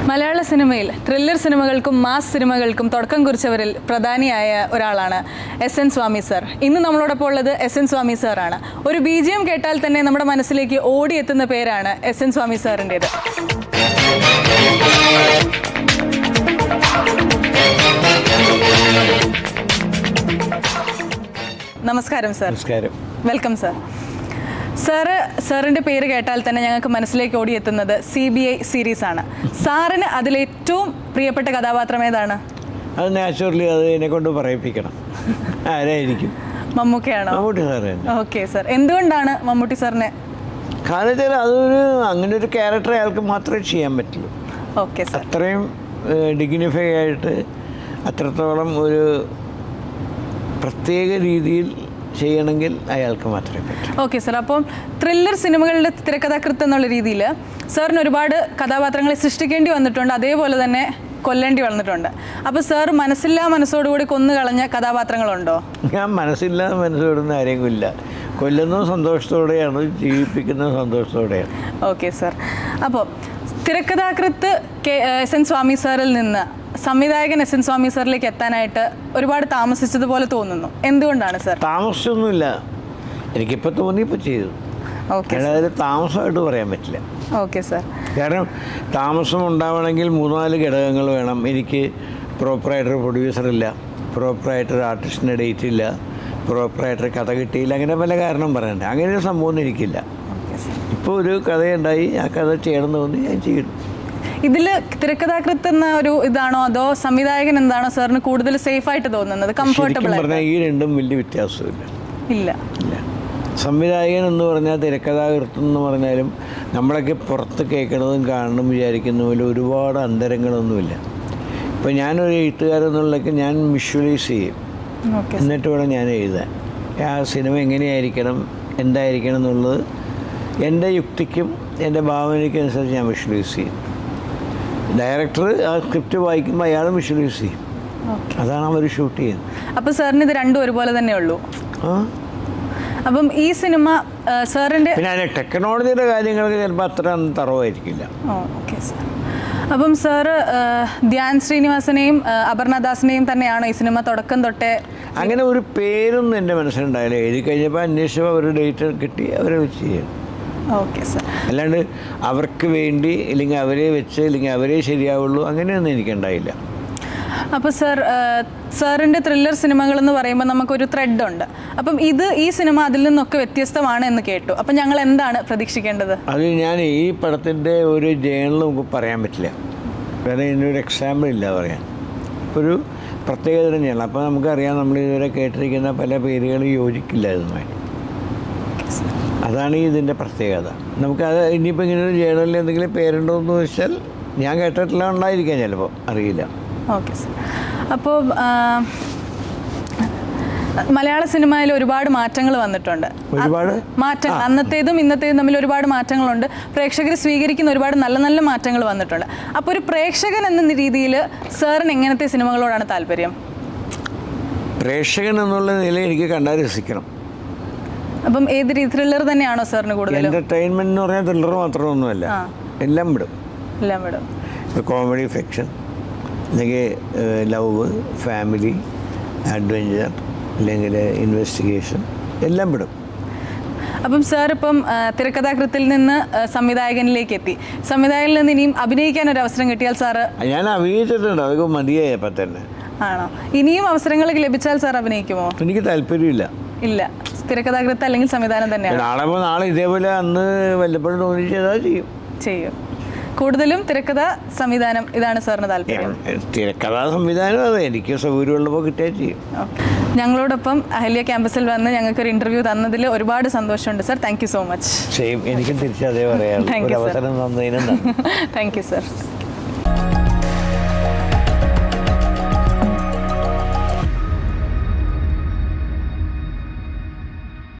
മലയാള സിനിമയിൽ thriller സിനിമകൾക്കും mass സിനിമകൾക്കും തുടക്കം കുറിച്ചവരിൽ പ്രധാനിയായ ഒരാളാണ് എസ് എൻ സ്വാമി സർ ഇന്ന് നമ്മളോടൊപ്പം ഉള്ളത് എസ് എൻ സ്വാമി സാറാണ് ഒരു ബി ജി എം കേട്ടാൽ തന്നെ നമ്മുടെ മനസ്സിലേക്ക് ഓടിയെത്തുന്ന പേരാണ് എസ് എൻ സ്വാമി സാറിൻ്റെത് നമസ്കാരം സർ നമസ്കാരം വെൽക്കം സർ സാറ് സാറിൻ്റെ പേര് കേട്ടാൽ തന്നെ ഞങ്ങൾക്ക് മനസ്സിലേക്ക് ഓടിയെത്തുന്നത് സി ബി ഐ സീരീസ് ആണ് സാറിന് അതിലേറ്റവും പ്രിയപ്പെട്ട കഥാപാത്രം ഏതാണ് അത് നാച്ചുറലി അത് എന്നെ കൊണ്ട് പറയിപ്പിക്കണം ആരായിരിക്കും മമ്മൂക്കയാണോ മമ്മൂട്ടി സാറ് തന്നെ ഓക്കെ സർ എന്തുകൊണ്ടാണ് മമ്മൂട്ടി സാറിനെ കാരണം വെച്ചാൽ അതൊരു അങ്ങനെ ഒരു ക്യാരക്ടർ അയാൾക്ക് മാത്രമേ ചെയ്യാൻ പറ്റുള്ളൂ ഓക്കെ സർ അത്രയും ഡിഗ്നിഫൈ ആയിട്ട് അത്രത്തോളം ഒരു പ്രത്യേക രീതിയിൽ ചെയ്യണമെങ്കിൽ അയാൾക്ക് മാത്രമേ പറ്റൂ ഓക്കെ സർ അപ്പം ത്രില്ലർ സിനിമകളുടെ തിരക്കഥാകൃത്ത് എന്നുള്ള രീതിയിൽ സാറിന് ഒരുപാട് കഥാപാത്രങ്ങളെ സൃഷ്ടിക്കേണ്ടി വന്നിട്ടുണ്ട് അതേപോലെ തന്നെ കൊല്ലേണ്ടി വന്നിട്ടുണ്ട് അപ്പോൾ സാർ മനസ്സില്ലാ മനസ്സോടുകൂടി കൊന്നു കളഞ്ഞ കഥാപാത്രങ്ങളുണ്ടോ ഞാൻ മനസ്സില്ലാതെ മനസ്സോടുന്ന ആരെങ്കിലും ഇല്ല കൊല്ലുന്നത് സന്തോഷത്തോടെയാണ് ജീവിപ്പിക്കുന്നത് സന്തോഷത്തോടെയാണ് ഓക്കെ സർ അപ്പോൾ തിരക്കഥാകൃത്ത് കെ എസ് എൻ സ്വാമി സാറിൽ നിന്ന് സംവിധായകൻ എസ് എൻ സ്വാമി സാറിലേക്ക് എത്താനായിട്ട് ഒരുപാട് താമസിച്ചതുപോലെ തോന്നുന്നു എന്തുകൊണ്ടാണ് സർ താമസിച്ചൊന്നുമില്ല എനിക്കിപ്പോൾ തോന്നിയപ്പോൾ ചെയ്തു ഓക്കെ അതായത് താമസമായിട്ട് പറയാൻ പറ്റില്ല ഓക്കെ സർ കാരണം താമസം ഉണ്ടാവണമെങ്കിൽ മൂന്നാല് ഘടകങ്ങൾ വേണം എനിക്ക് പ്രോപ്പറായിട്ടൊരു പ്രൊഡ്യൂസർ ഇല്ല പ്രോപ്പറായിട്ടൊരു ആർട്ടിസ്റ്റിൻ്റെ ഡേറ്റ് ഇല്ല പ്രോപ്പറായിട്ടൊരു കഥ കിട്ടിയില്ല അങ്ങനെ പല കാരണം പറയണ്ട അങ്ങനെ ഒരു സംഭവം എനിക്കില്ല ഓക്കെ സർ ഇപ്പോൾ ഒരു കഥയുണ്ടായി ആ കഥ ചെയ്യണമെന്ന് തോന്നി ഞാൻ ചെയ്തു ഇതിൽ തിരക്കഥാകൃത്ത് എന്ന ഒരു ഇതാണോ അതോ സംവിധായകൻ എന്താണോ സാറിന് കൂടുതൽ സേഫ് ആയിട്ട് തോന്നുന്നത് കംഫർട്ടബിൾ ശരിക്കും ആയിട്ട് പറഞ്ഞാൽ ഈ രണ്ടും വലിയ വ്യത്യാസമില്ല ഇല്ല ഇല്ല സംവിധായകൻ എന്ന് പറഞ്ഞാൽ തിരക്കഥാകൃത്തം എന്ന് പറഞ്ഞാലും നമ്മളൊക്കെ പുറത്ത് കേൾക്കണതും കാണണം വിചാരിക്കുന്ന പോലെ ഒരുപാട് അന്തരങ്ങളൊന്നുമില്ല ഇപ്പോൾ ഞാനൊരു എഴുത്തുകാരെന്നുള്ളതൊക്കെ ഞാൻ വിഷ്വലൈസ് ചെയ്യും ഓക്കെ എന്നിട്ട് വേണം ഞാൻ എഴുതാൻ ആ സിനിമ എങ്ങനെയായിരിക്കണം എന്തായിരിക്കണം എന്നുള്ളത് എൻ്റെ യുക്തിക്കും എൻ്റെ ഭാവനയ്ക്കും അനുസരിച്ച് ഞാൻ വിഷ്വലൈസ് ചെയ്യും ഡയറക്ടർ ആ സ്ക്രിപ്റ്റ് വായിക്കുമ്പോൾ അയാളും വിഷ്വലൈസ് ചെയ്യും ഓക്കെ അതാണ് അവർ ഷൂട്ട് ചെയ്യുന്നത് അപ്പോൾ സാറിന് ഇത് രണ്ടും ഒരുപോലെ തന്നെ ഉള്ളൂ ആ അപ്പം ഈ സിനിമ ആ, സാറിൻ്റെ പിന്നെ അതിൻ്റെ ടെക്നോളജിയുടെ കാര്യങ്ങൾക്ക് ചിലപ്പോൾ അത്ര തറവായിരിക്കില്ല ഓ ഓക്കെ സാർ അപ്പം സാറ് ആ, ധ്യാൻ ശ്രീനിവാസനെയും ആ, അപർണദാസിനെയും തന്നെയാണോ ഈ സിനിമ തുടക്കം തൊട്ടേ അങ്ങനെ ഒരു പേരൊന്നും എൻ്റെ മനസ്സിലുണ്ടായില്ല എഴുതി കഴിഞ്ഞപ്പോൾ അന്വേഷിച്ചപ്പോൾ അവർ ഡേറ്റ് കിട്ടി അവരെ വെച്ച് ചെയ്യും ഓക്കെ സാർ അല്ലാണ്ട് അവർക്ക് വേണ്ടി ഇല്ലെങ്കിൽ അവരെ വെച്ച് ഇല്ലെങ്കിൽ അവരെ ശരിയാവുള്ളൂ അങ്ങനെയൊന്നും എനിക്കുണ്ടായില്ല അപ്പോൾ സാർ ആ, സാറിൻ്റെ ത്രില്ലർ സിനിമകൾ എന്ന് പറയുമ്പോൾ നമുക്കൊരു ത്രെഡ് ഉണ്ട് അപ്പം ഇത് ഈ സിനിമ അതിൽ നിന്നൊക്കെ വ്യത്യസ്തമാണ് എന്ന് കേട്ടു അപ്പം ഞങ്ങൾ എന്താണ് പ്രതീക്ഷിക്കേണ്ടത് അത് ഞാൻ ഈ പടത്തിൻ്റെ ഒരു ജേണൽ നമുക്ക് പറയാൻ പറ്റില്ല വേറെ ഇതിനൊരു എക്സാമ്പിൾ ഇല്ല പറയാൻ ഒരു പ്രത്യേകത തന്നെയാണ് അപ്പോൾ നമുക്കറിയാം നമ്മൾ ഇതുവരെ കേട്ടിരിക്കുന്ന പല പേരുകളും യോജിക്കില്ല ഇതുമായി അതാണ് ഇതിൻ്റെ പ്രത്യേകത നമുക്കത് ഇനിയിപ്പോൾ ഇങ്ങനെ ഒരു ജേണലിൽ എന്തെങ്കിലും പേരുണ്ടോ എന്ന് വെച്ചാൽ ഞാൻ കേട്ടിട്ടില്ല ഉണ്ടായിരിക്കാം ചിലപ്പോൾ അറിയില്ല ഓക്കെ സാർ അപ്പോൾ മലയാള സിനിമയിൽ ഒരുപാട് മാറ്റങ്ങൾ വന്നിട്ടുണ്ട് ഒരുപാട് മാറ്റങ്ങൾ അന്നത്തേതും ഇന്നത്തേതും തമ്മിൽ ഒരുപാട് മാറ്റങ്ങളുണ്ട് പ്രേക്ഷകർ സ്വീകരിക്കുന്ന ഒരുപാട് നല്ല നല്ല മാറ്റങ്ങൾ വന്നിട്ടുണ്ട് അപ്പോൾ ഒരു പ്രേക്ഷകൻ എന്ന രീതിയിൽ സാറിന് എങ്ങനത്തെ സിനിമകളോടാണ് താല്പര്യം പ്രേക്ഷകൻ എന്നുള്ള നിലയിൽ എനിക്ക് കണ്ടാൽ രസിക്കണം അപ്പം ഏത് രീതി ത്രില്ലർ തന്നെയാണോ സാറിന് കൂടുതലും എൻ്റർടൈൻമെൻറ്റ് എന്ന് പറഞ്ഞാൽ ത്രില്ലർ മാത്രമൊന്നുമല്ല ആ. എല്ലാം വിടും എല്ലാം വിടും ഇപ്പോൾ കോമഡി ഫിക്ഷൻ അല്ലെങ്കിൽ ലവ് ഫാമിലി അഡ്വഞ്ചർ അല്ലെങ്കിൽ ഇൻവെസ്റ്റിഗേഷൻ എല്ലാം വിടും അപ്പം സാർ ഇപ്പം ആ, തിരക്കഥാകൃത്തിൽ നിന്ന് ആ, സംവിധായകനിലേക്ക് എത്തി സംവിധായകനിൽ നിന്ന് ഇനിയും അഭിനയിക്കാൻ ഒരു അവസരം കിട്ടിയാൽ സാറ് ഞാൻ അഭിനയിച്ചിട്ടുണ്ട് അതൊക്കെ മതിയായപ്പോൾ തന്നെ ആണോ ഇനിയും അവസരങ്ങൾ ലഭിച്ചാൽ സാർ അഭിനയിക്കുമോ എനിക്ക് താല്പര്യമില്ല ഇല്ല തിരക്കഥാകൃത്ത് അല്ലെങ്കിൽ സംവിധാനം തന്നെയാണ് നാളെ ഇപ്പോൾ നാളെ ഇതേപോലെ അന്ന് വല്ലപ്പോഴും തോന്നി ചെയ്താൽ ചെയ്യും ചെയ്യും കൂടുതലും തിരക്കഥ സംവിധാനം ഇതാണ് സാറിന് താല്പര്യം തിരക്കഥാ സംവിധാനം അതെ എനിക്ക് സൗകര്യമുള്ളപ്പോൾ കിട്ടിയാൽ ചെയ്യും ഓക്കെ ഞങ്ങളോടൊപ്പം അഹല്യ ക്യാമ്പസിൽ വന്ന് ഞങ്ങൾക്ക് ഒരു ഇന്റർവ്യൂ തന്നതിൽ ഒരുപാട് സന്തോഷമുണ്ട് sir thank you so much same എനിക്കും തിരിച്ച് അതേ പറയാറുള്ളൂ Thank ഒരു you, sir. അവസരം തന്നതിനും നന്ദി താങ്ക് യു സാർ